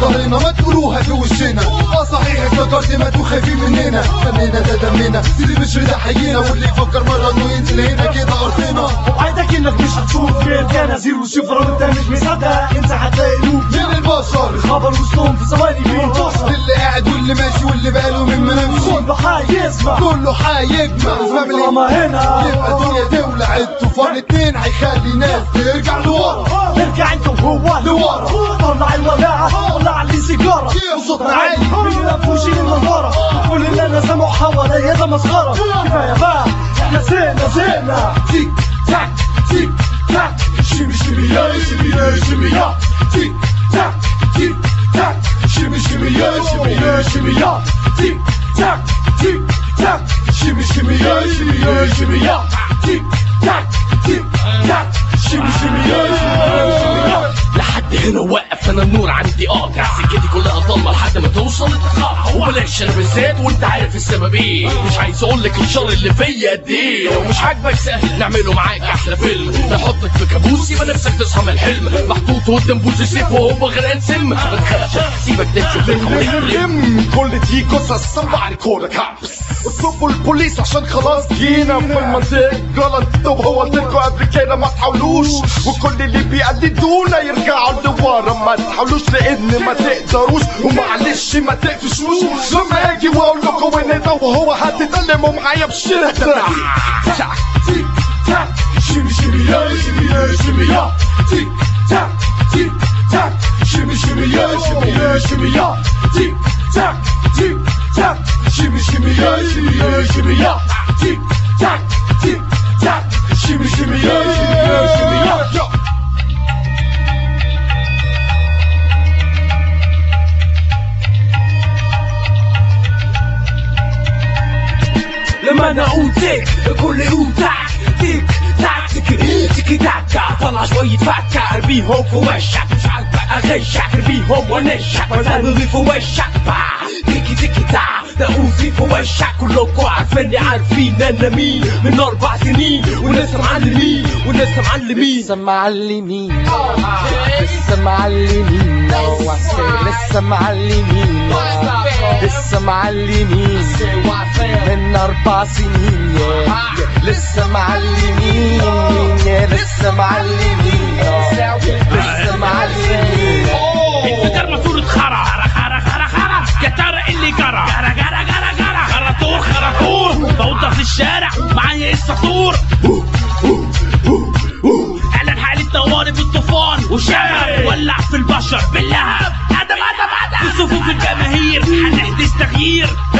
ظهرنا ما تقولوها في وشنا اه صحيح افتكرت ما انتوا خايفين مننا دمنا ده دمنا سيدي مش ده حينا واللي يفكر مرة انه ينزل هنا كده ارضنا وعدك انك مش هتشوف غير كان زيرو صفر وانت مش مصدق انت هتلاقي قلوب من البشر خبر وسطهم في ثواني بينتصر اللي قاعد واللي ماشي واللي بقاله من ما نمشي كله حيسمع كله حيجمع فاميلي ماما هنا يبقى دنيا دولة عد طوفان اتنين هيخلي ناس ترجع لورا نرجع انت وهو لورا. طلع الولاعة طلع لي سيجارة وصوتنا عالي من الانفوشين المنظرة كل اللي انا سامعه حواليا ده مسخرة كفاية بقى احنا زينا زينا تيك تاك تيك تاك شمي شمي يا شمي يا شمي يا تيك تاك تيك تاك شمي شمي يا شمي يا شمي يا تيك تاك تيك تاك شمي شمي يا شمي يا شمي يا تيك تاك تيك تاك شمي شمي يا شمي يا شمي يا لحد هنا واقف انا النور عندي قاطع سكتي كلها ضلمه لحد ما توصل للتقاطع وبلاش انا بالذات وانت عارف السبب ايه مش عايز اقول لك الشر اللي فيا قد ايه لو مش عاجبك سهل نعمله معاك احلى فيلم نحطك في كابوس يبقى نفسك تصحى من الحلم محطوط قدام بوز سيف وهو غرقان سم ما تخافش سيبك تشوف لم كل دي قصص somebody call the cops اطلبوا البوليس عشان خلاص جينا في المنطقة غلط طب هو قلتلكوا قبل كده ما تحاولوش وكل اللي بيقلدونا يرجعوا لورا ما تحاولوش لان ما تقدروش ومعلش ما تقفشوش لما اجي واقول لكم ان ده وهو هتتكلموا معايا بشدة تيك تاك شمي شمي يا شمي يا شمي يا تيك تاك تيك تاك شمي شمي يا شمي يا شمي يا تيك تاك تيك تاك شمي شمي يا شمي يا شمي يا تيك تاك تيك تاك شمي شمي يا شمي يا شمي يا لما انا اقول تيك الكل يقول تاك تيك تاك تيك تيك تاك طلع شوية فكة ارميهم في وشك مش عاجبك اغشك ارميهم ونشك بدل في وشك با تيكي تيكي تا ده اوزي في وشك كلكوا عارفيني عارفين انا مين من اربع سنين ولسه معلمين ولسه معلمين لسه معلمين لسه معلمين لسه معلمين لسه معلمين من اربع سنين لسه معلمين لسه معلمين لسه معلمين انفجار ماسورة خرا خرا خرا خرا يا ترى إيه اللي جرى جرى جرى جرى جرى خرطور خرطور بوضع في الشارع معايا السطور اعلن حالة طوارئ بالطوفان وشغل ولع في البشر باللهب ادم ادم ادم في صفوف الجماهير هنحدث تغيير